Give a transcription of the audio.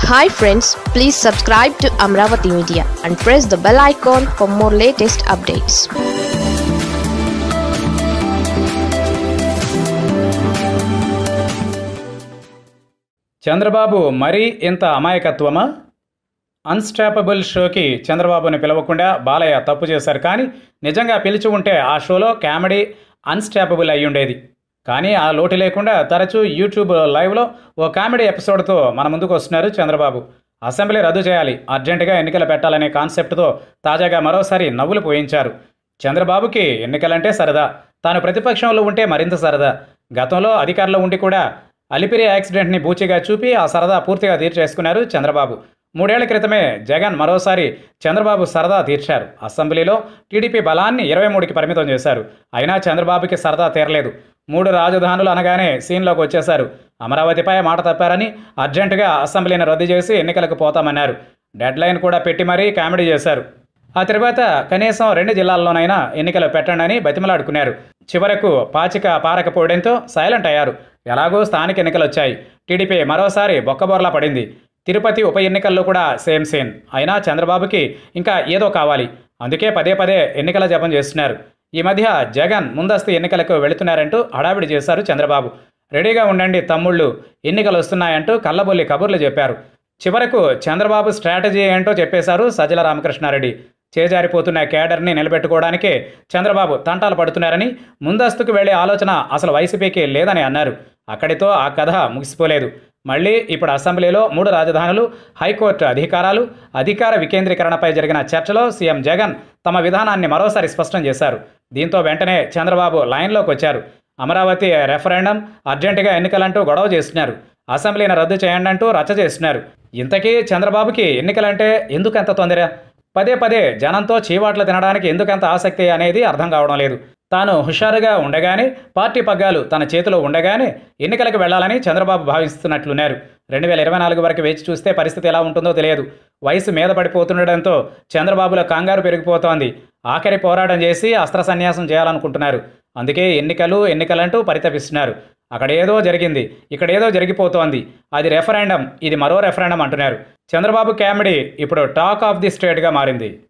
hi friends please subscribe to Amaravati media and press the bell icon for more latest updates Chandrababu మరీ ఇంత అమాయకత్వమా unstoppable షోకి చంద్రబాబుని పిలవకుండా బాలయ్య తప్పు చేశారు కానీ నిజంగా పిలిచి ఉంటే ఆ షోలో కామెడీ అన్స్టాపబుల్ అయి ఉండేది కానీ ఆ లోటు లేకుండా తరచూ యూట్యూబ్ లైవ్లో ఓ కామెడీ ఎపిసోడ్తో మన ముందుకు వస్తున్నారు చంద్రబాబు అసెంబ్లీ రద్దు చేయాలి అర్జెంటుగా ఎన్నికలు పెట్టాలనే కాన్సెప్ట్తో తాజాగా మరోసారి నవ్వులు పోయించారు చంద్రబాబుకి ఎన్నికలంటే సరదా తాను ప్రతిపక్షంలో ఉంటే మరింత సరదా గతంలో అధికారంలో ఉండి కూడా అలిపిరి యాక్సిడెంట్ని బూచిగా చూపి ఆ సరదా పూర్తిగా తీర్చేసుకున్నారు చంద్రబాబు మూడేళ్ల క్రితమే జగన్ మరోసారి చంద్రబాబు సరదా తీర్చారు అసెంబ్లీలో టీడీపీ బలాన్ని ఇరవై మూడుకి పరిమితం చేశారు అయినా చంద్రబాబుకి సరదా తీరలేదు మూడు రాజధానులు అనగానే సీన్లోకి వచ్చేశారు అమరావతిపై మాట తప్పారని అర్జెంటుగా అసెంబ్లీని రద్దు చేసి ఎన్నికలకు పోతామన్నారు డెడ్ లైన్ కూడా పెట్టి మరీ కామెడీ చేశారు ఆ తర్వాత కనీసం రెండు జిల్లాల్లోనైనా ఎన్నికలు పెట్టండి అని బతిమలాడుకున్నారు చివరకు పాచిక పారకపోవడంతో సైలెంట్ అయ్యారు ఎలాగో స్థానిక ఎన్నికలు వచ్చాయి టీడీపీ మరోసారి బొక్కబోర్లా పడింది తిరుపతి ఉప ఎన్నికల్లో కూడా సేమ్ సేమ్ అయినా చంద్రబాబుకి ఇంకా ఏదో కావాలి అందుకే పదే పదే ఎన్నికల జపం చేస్తున్నారు ఈ మధ్య జగన్ ముందస్తు ఎన్నికలకు వెళుతున్నారంటూ హడావిడి చేశారు చంద్రబాబు రెడీగా ఉండండి తమ్ముళ్ళు ఎన్నికలు వస్తున్నాయంటూ కళ్ళబొల్లి కబుర్లు చెప్పారు చివరకు చంద్రబాబు స్ట్రాటజీ ఏంటో చెప్పేశారు సజ్జల రామకృష్ణారెడ్డి చేజారిపోతున్న కేడర్ని నిలబెట్టుకోవడానికే చంద్రబాబు తంటాలు పడుతున్నారని ముందస్తుకు వెళ్లే ఆలోచన అసలు వైసీపీకి లేదని అన్నారు అక్కడితో ఆ కథ ముగిసిపోలేదు మళ్ళీ ఇప్పుడు అసెంబ్లీలో మూడు రాజధానులు హైకోర్టు అధికారాలు అధికార వికేంద్రీకరణపై జరిగిన చర్చలో సీఎం జగన్ తమ విధానాన్ని మరోసారి స్పష్టం చేశారు దీంతో వెంటనే చంద్రబాబు లైన్లోకి వచ్చారు అమరావతి రెఫరెండం అర్జెంటుగా ఎన్నికలంటూ గొడవ చేస్తున్నారు అసెంబ్లీని రద్దు చేయండి అంటూ రచ్చ చేస్తున్నారు ఇంతకీ చంద్రబాబుకి ఎన్నికలంటే ఎందుకంత తొందర పదే పదే జనంతో చీవాట్లు తినడానికి ఎందుకంత ఆసక్తి అనేది అర్థం కావడం లేదు తాను హుషారుగా ఉండగానే పార్టీ పగ్గాలు తన చేతిలో ఉండగానే ఎన్నికలకు వెళ్లాలని చంద్రబాబు భావిస్తున్నట్లున్నారు రెండు వేల ఇరవై నాలుగు వరకు వేచి చూస్తే పరిస్థితి ఎలా ఉంటుందో తెలియదు వయసు మీద పడిపోతుండడంతో చంద్రబాబులో కంగారు పెరిగిపోతోంది ఆఖరి పోరాటం చేసి అస్త్ర సన్యాసం చేయాలనుకుంటున్నారు అందుకే ఎన్నికలు ఎన్నికలంటూ పరితపిస్తున్నారు అక్కడేదో జరిగింది ఇక్కడేదో జరిగిపోతోంది అది రెఫరెండం ఇది మరో రెఫరెండం అంటున్నారు చంద్రబాబు కామెడీ ఇప్పుడు టాక్ ఆఫ్ ది స్టేట్గా మారింది